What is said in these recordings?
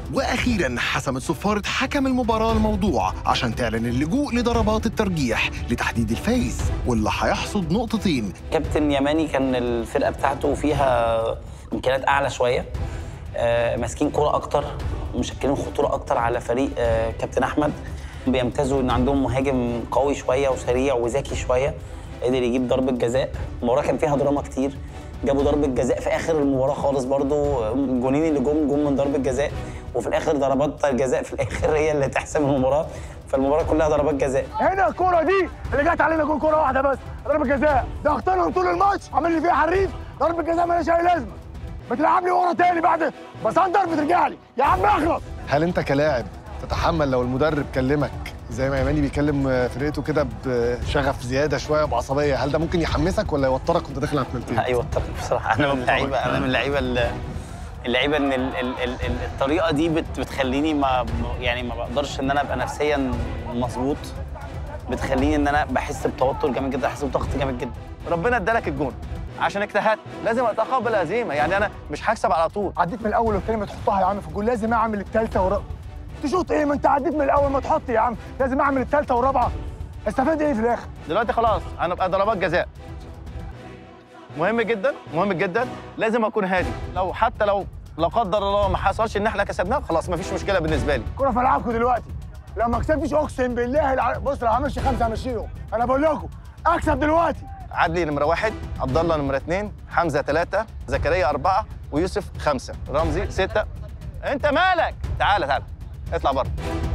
واخيرا حسمت صفاره حكم المباراه الموضوع عشان تعلن اللجوء لضربات الترجيح لتحديد الفايز واللي هيحصد نقطتين كابتن يماني كان الفرقه بتاعته فيها امكانيات اعلى شويه آه، ماسكين كوره اكتر مشكلين خطوره اكتر على فريق آه، كابتن احمد بيمتازوا ان عندهم مهاجم قوي شويه وسريع وذكي شويه قدر يجيب ضربه جزاء المباراه كان فيها دراما كتير جابوا ضربه جزاء في اخر المباراه خالص برضو الجونين اللي جم جم من ضربه جزاء وفي الاخر ضربات الجزاء في الاخر هي اللي تحسم المباراه فالمباراه كلها ضربات جزاء هنا الكوره دي اللي جت علينا جول كوره واحده بس ضربه جزاء ضغطنا طول الماتش عامل لي فيها حريف ضربه جزاء مالهاش اي لازمه بتلعب لي ورا تاني بعد بصندر بترجع لي يا عم اخلص هل انت كلاعب تتحمل لو المدرب كلمك زي ما يماني بيكلم فرقته كده بشغف زياده شويه بعصبيه هل ده ممكن يحمسك ولا يوترك وانت داخل على التنتين؟ ايوه طبعا بصراحه انا من اللعيبه انا من اللعيبه اللي- اللعيبه ان ال ال ال ال- الطريقه دي بت بتخليني ما يعني ما بقدرش ان انا ابقى نفسيا مظبوط بتخليني ان انا بحس بتوتر جامد جدا بحس بضغط جامد جدا ربنا ادالك الجون عشان اجتهدت لازم اتقبل الهزيمه يعني انا مش هكسب على طول عديت من الاول والتاني ما تحطها يا عم في الجول لازم اعمل الثالثه ورا تشوط ايه ما انت عديت من الاول ما تحط يا عم لازم اعمل الثالثه والرابعه استفاد ايه في الاخر دلوقتي خلاص انا بقى ضربات جزاء مهم جدا مهم جدا لازم اكون هادي لو حتى لو لا قدر الله ما حصلش ان احنا كسبناه خلاص ما فيش مشكله بالنسبه لي كرة في العابكم دلوقتي لو ما كسبتش اقسم بالله الع... بص لو همشي خمسه همشيهم انا بقول لكم اكسب دلوقتي عدلي نمره واحد عبد الله نمره اثنين حمزه ثلاثه زكريا اربعه ويوسف خمسه رمزي سته انت مالك تعالى تعالى اطلع بره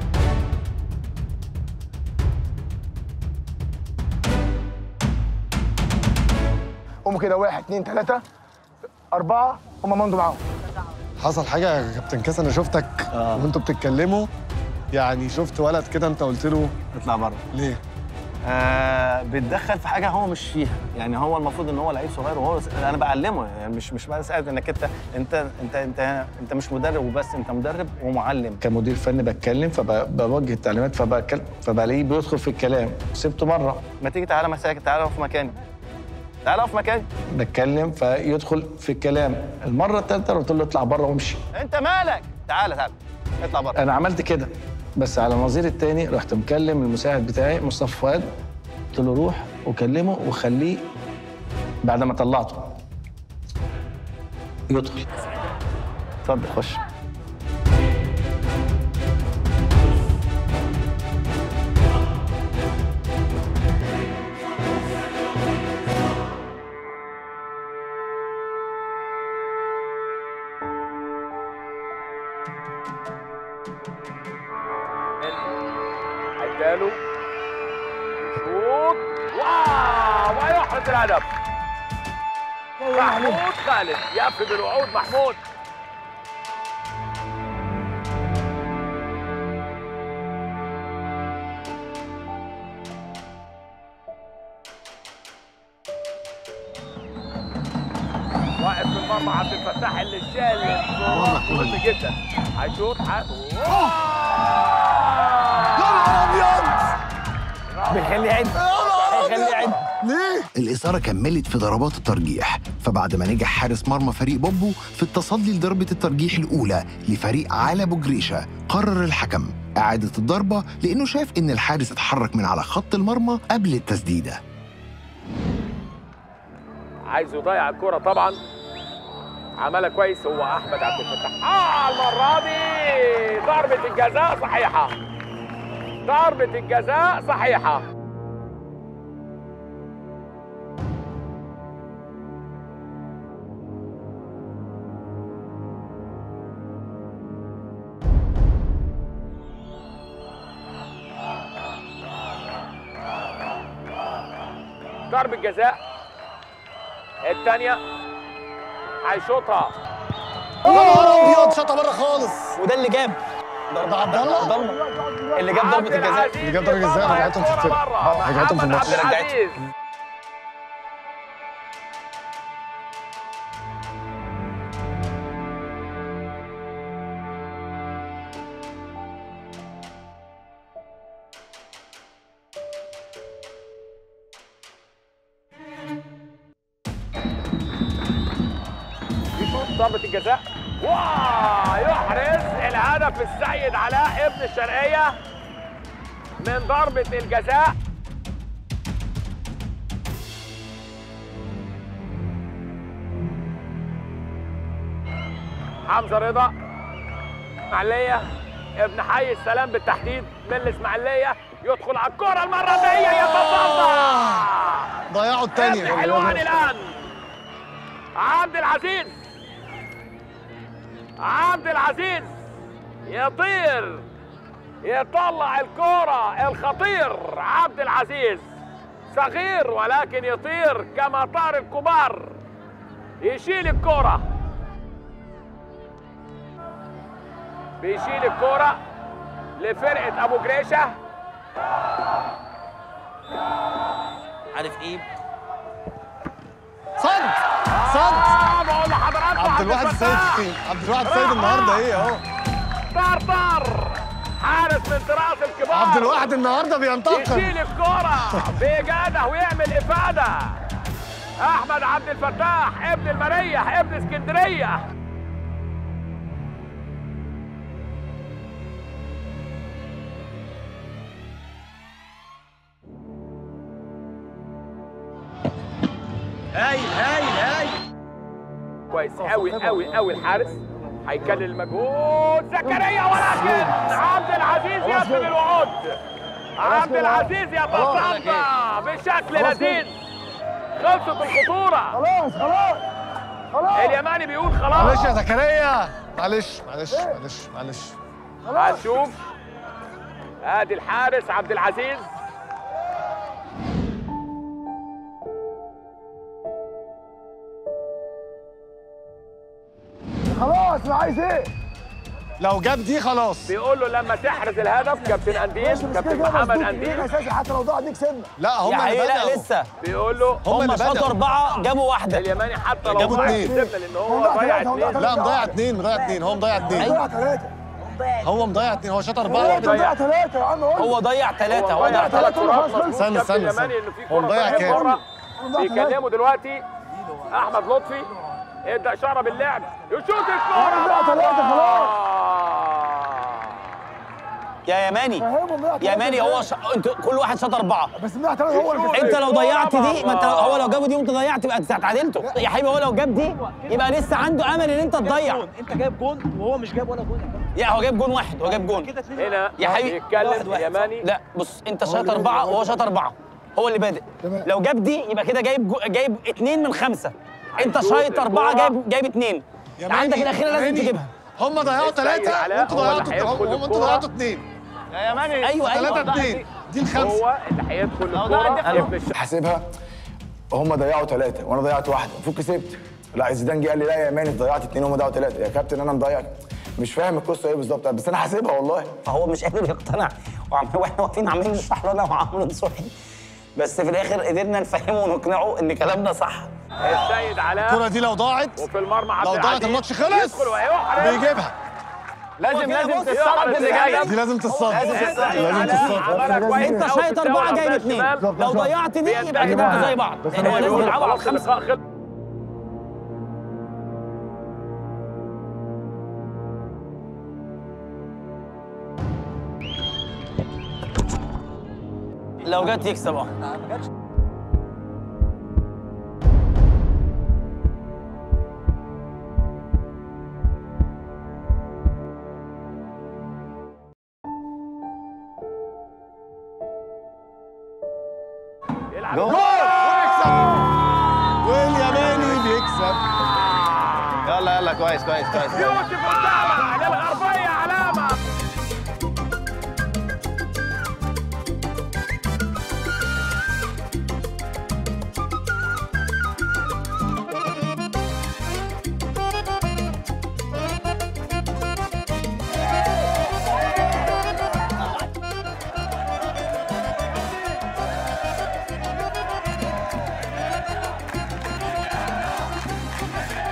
قوموا كده واحد اثنين ثلاثه اربعه هم مندوا معاهم حصل حاجه يا كابتن كاس انا شفتك وانتوا بتتكلموا يعني شفت ولد كده انت قلت له اطلع بره ليه؟ آه بيتدخل في حاجه هو مش فيها يعني هو المفروض ان هو لعيب صغير وهو انا بعلمه يعني مش مش بس انك انت انت انت انت انت مش مدرب وبس انت مدرب ومعلم كمدير فني بتكلم فبوجه التعليمات فبتكلم فبلاقيه بيدخل في الكلام سبته مره ما تيجي تعالى مساك تعالى اقف مكاني تعالى اقف مكاني بتكلم فيدخل في الكلام المره الثالثه قلت له اطلع بره وامشي انت مالك تعالى تعالى اطلع بره انا عملت كده بس على النظير الثاني رحت مكلم المساعد بتاعي مصطفى فؤاد قلت له روح وكلمه وخليه بعد ما طلعته يدخل اتفضل خش عداله يشوط واو ويحرز الهدف محمود خالد يفقد الوعود محمود واقف في المرمى عبد الفتاح اللي شال مهم جدا هيشوط ح- بيخلي يعد بيخلي يعد الإثارة كملت في ضربات الترجيح فبعد ما نجح حارس مرمى فريق بوبو في التصدي لضربة الترجيح الأولى لفريق على أبو جريشة قرر الحكم إعادة الضربة لأنه شاف إن الحارس اتحرك من على خط المرمى قبل التسديدة عايز يضيع الكرة طبعا عملها كويس هو احمد عبد الفتاح اه المره دي ضربه الجزاء صحيحه ضربه الجزاء صحيحه ضربة جزاء الثانية هيشوطها يا نهار ابيض شاطه بره خالص وده اللي جاب ده عبد الله اللي جاب ضربه الجزاء اللي جاب ضربة الجزاء رجعتهم في الفرقة. رجعتهم في الماتش. عبد العزيز يشوط ضربة الجزاء ويحرز الهدف هدف السيد علاء ابن الشرقيه من ضربه الجزاء حمزه رضا اسماعيليه ابن حي السلام بالتحديد من الاسماعيليه يدخل على الكره المره الجايه يتصدى ضيعوا الثانيه ابن حلوان الان عبد العزيز عبد العزيز يطير يطلع الكرة الخطير عبد العزيز صغير ولكن يطير كما طار الكبار يشيل الكرة بيشيل الكرة لفرقة أبو جريشة عارف ايه صد صد آه بقول لحضراتكم عبد الواحد السيد الفتاح. فين؟ عبد الواحد السيد النهارده ايه اهو طار طار حارس من طراز الكبار عبد الواحد النهارده بينتقم يشيل الكرة بإجادة ويعمل إفادة أحمد عبد الفتاح ابن المريح ابن اسكندرية هايل هايل هايل كويس قوي قوي قوي الحارس هيكلل المجهود زكريا ولكن عبد العزيز يسلم الوعود عبد العزيز يتصدى بشكل لذيذ خلصت الخطورة خلاص خلاص خلاص اليماني بيقول معلش خلاص يا زكريا معلش معلش معلش معلش هنشوف ادي الحارس عبد العزيز خلاص ما عايز ايه لو جاب دي خلاص بيقول له لما تحرز الهدف كابتن انديل ماشي بس كده كابتن كده محمد مظبوط. انديل ليه اساسي حتى لو ضاع دي كسبنا لا هم يا اللي حقيقة لا بدأوا لسه بيقول له هم هم اللي شاطوا بدأوا أربعة جابوا واحدة اليماني حتى لو جابوا ضيع اتنين. كسبنا لان هو هو ضيع ضيع تلاتة، هو ضيع اثنين لا مضيع اتنين مضيع اتنين هو مضيع اتنين ضيع ثلاثة هو مضيع اتنين هو شاط هو اربعه ضيع ثلاثة يا عم قول هو ضيع ثلاثة هو ضيع ضيع ثلاث ثلاثة كرات خلاص، مظبوط. استنى، كابتن استنى، اليماني استنى. انه في هو كرة مضيع ضيعت كام؟ بره ضيع ثلاثة. بيكلمه دلوقتي احمد لطفي ادى اشاره باللعب يشوط الكرة ضيع ثلاثة خلاص. يا يماني فهمهم ضيع يا ثلاثة يماني هو ش... انتوا كل واحد شاط أربعة بس ضيع ثلاثة هو اللي يشوط. كسب انت لو ضيعت دي ما انت الله. هو لو جابوا دي وانت ضيعت يبقى انت اتعادلتوا يا حبيبي هو لو جاب دي يبقى لسه عنده امل ان انت تضيع انت جايب جون وهو مش جايب ولا جون يا كابتن يا هو جايب جون واحد هو جايب جون كده اتنين هنا يا حبيبي. يتكلم واحد واحد. اليماني لا بص انت شاط أربعة وهو شاط أربعة هو اللي بادئ تمام. لو جاب دي يبقى كده جايب جو... جايب اتنين من خمسة انت هيشوط شايط أربعة الكرة. جايب جايب اتنين يا عندك ماني، الأخيرة لازم ماني. تجيبها هم ضيعوا السيد ثلاثة علاء وانتوا هو اللي ضيعتوا هيدخل هم انتوا الكرة. ضيعتوا اثنين يا يماني ايوه ثلاثة ايوه اثنين دي الخمسة هو اللي هيدخل لو ضيعت دي الكرة خلاص. ابن الش- حاسبها هم ضيعوا ثلاثه وانا ضيعت واحده المفروض كسبت لا زيدان جه قال لي لا يا مان ضيعت اثنين وهم ضيعوا ثلاثه يا كابتن انا مضيع مش فاهم القصه ايه بالظبط بس انا حاسبها والله فهو مش قادر يقتنع وعم- واحنا واقفين عمالين نشرح له انا وعمرو نصوحي بس في الاخر قدرنا نفهمه ونقنعه ان كلامنا صح السيد علاء الكرة دي لو ضاعت وفي المرمى عبد لو ضاعت العزيز الماتش خلص يدخل ويحرز بيجيبها لازم لازم بص، تتصرف يحرز اللي الهدف. جاي دي لازم تصطاد السيد لازم علاء تصطاد عملها كويس انت أوي في شايط الدوري اربعه جايب على اثنين الشمال. لو ضيعت دي يبقى كده انتوا زي بعض لان هو لازم يلعبوا على خلاص الخمسه اللقاء خلص لو جت يكسب اه يلعب جول ويكسب واليماني بيكسب يلا يلا كويس كويس كويس يوسف اسامه للغربيه علامه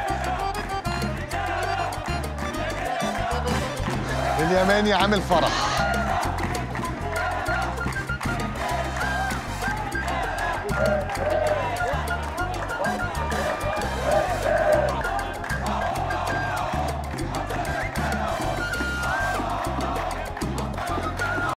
اليماني عامل فرح